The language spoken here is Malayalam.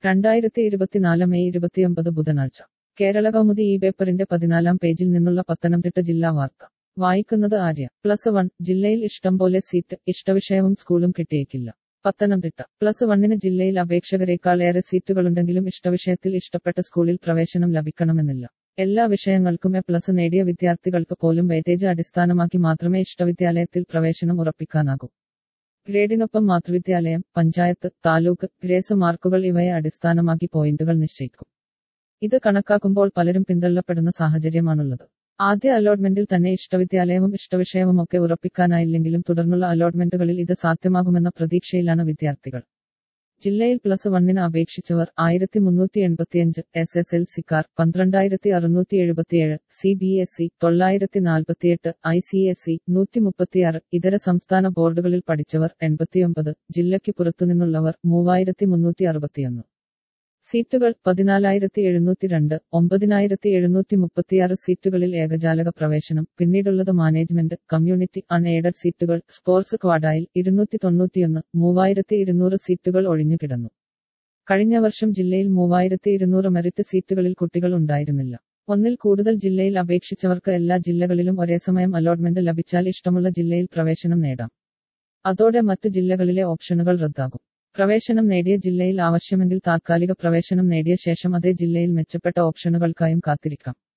രണ്ടായിരത്തി ഇരുപത്തിനാല് മെയ് ഇരുപത്തിയൊമ്പത് ബുധനാഴ്ച കേരള കൗമുദി ഈ പേപ്പറിന്റെ പതിനാലാം പേജിൽ നിന്നുള്ള പത്തനംതിട്ട ജില്ലാ വാർത്ത വായിക്കുന്നത് ആര്യ പ്ലസ് വൺ ജില്ലയിൽ ഇഷ്ടം പോലെ സീറ്റ് ഇഷ്ടവിഷയവും സ്കൂളും കിട്ടിയേക്കില്ല പത്തനംതിട്ട പ്ലസ് വണ്ണിന് ജില്ലയിൽ അപേക്ഷകരെക്കാൾ ഏറെ സീറ്റുകളുണ്ടെങ്കിലും ഇഷ്ടവിഷയത്തിൽ ഇഷ്ടപ്പെട്ട സ്കൂളിൽ പ്രവേശനം ലഭിക്കണമെന്നില്ല എല്ലാ വിഷയങ്ങൾക്കും എ പ്ലസ് നേടിയ വിദ്യാർത്ഥികൾക്ക് പോലും വെയിറ്റേജ് അടിസ്ഥാനമാക്കി മാത്രമേ ഇഷ്ടവിദ്യാലയത്തിൽ പ്രവേശനം ഉറപ്പിക്കാനാകൂ ഗ്രേഡിനൊപ്പം മാതൃവിദ്യാലയം പഞ്ചായത്ത് താലൂക്ക് ഗ്രേസ് മാർക്കുകൾ ഇവയെ അടിസ്ഥാനമാക്കി പോയിന്റുകൾ നിശ്ചയിക്കും ഇത് കണക്കാക്കുമ്പോൾ പലരും പിന്തള്ളപ്പെടുന്ന സാഹചര്യമാണുള്ളത് ആദ്യ അലോട്ട്മെന്റിൽ തന്നെ ഇഷ്ടവിദ്യാലയവും ഇഷ്ടവിഷയവുമൊക്കെ ഉറപ്പിക്കാനായില്ലെങ്കിലും തുടർന്നുള്ള അലോട്ട്മെന്റുകളിൽ ഇത് സാധ്യമാകുമെന്ന പ്രതീക്ഷയിലാണ് വിദ്യാർത്ഥികൾ ജില്ലയിൽ പ്ലസ് വണ്ണിന് അപേക്ഷിച്ചവർ ആയിരത്തി മുന്നൂറ്റി എൺപത്തിയഞ്ച് എസ് എസ് എൽ സിക്കാർ പന്ത്രണ്ടായിരത്തി അറുന്നൂറ്റി എഴുപത്തിയേഴ് സി ബി എസ് ഇ തൊള്ളായിരത്തി നാൽപ്പത്തിയെട്ട് ഐ സി എസ് ഇ നൂറ്റി മുപ്പത്തിയാറ് ഇതര സംസ്ഥാന ബോർഡുകളിൽ പഠിച്ചവർ എൺപത്തിയൊമ്പത് ജില്ലയ്ക്ക് പുറത്തുനിന്നുള്ളവർ മൂവായിരത്തി മുന്നൂറ്റി അറുപത്തിയൊന്ന് സീറ്റുകൾ പതിനാലായിരത്തി എഴുന്നൂറ്റി രണ്ട് ഒമ്പതിനായിരത്തി എഴുന്നൂറ്റി മുപ്പത്തിയാറ് സീറ്റുകളിൽ ഏകജാലക പ്രവേശനം പിന്നീടുള്ളത് മാനേജ്മെന്റ് കമ്മ്യൂണിറ്റി അൺ എയ്ഡഡ് സീറ്റുകൾ സ്പോർട്സ് ക്വാഡായിൽ ഇരുന്നൂറ്റി തൊണ്ണൂറ്റിയൊന്ന് മൂവായിരത്തി ഇരുന്നൂറ് സീറ്റുകൾ ഒഴിഞ്ഞുകിടന്നു കഴിഞ്ഞ വർഷം ജില്ലയിൽ മൂവായിരത്തി ഇരുന്നൂറ് മെറിറ്റ് സീറ്റുകളിൽ കുട്ടികൾ ഉണ്ടായിരുന്നില്ല ഒന്നിൽ കൂടുതൽ ജില്ലയിൽ അപേക്ഷിച്ചവർക്ക് എല്ലാ ജില്ലകളിലും ഒരേസമയം അലോട്ട്മെന്റ് ലഭിച്ചാൽ ഇഷ്ടമുള്ള ജില്ലയിൽ പ്രവേശനം നേടാം അതോടെ മറ്റ് ജില്ലകളിലെ ഓപ്ഷനുകൾ റദ്ദാകും പ്രവേശനം നേടിയ ജില്ലയിൽ ആവശ്യമെങ്കിൽ താത്കാലിക പ്രവേശനം നേടിയ ശേഷം അതേ ജില്ലയിൽ മെച്ചപ്പെട്ട ഓപ്ഷനുകൾക്കായും കാത്തിരിക്കാം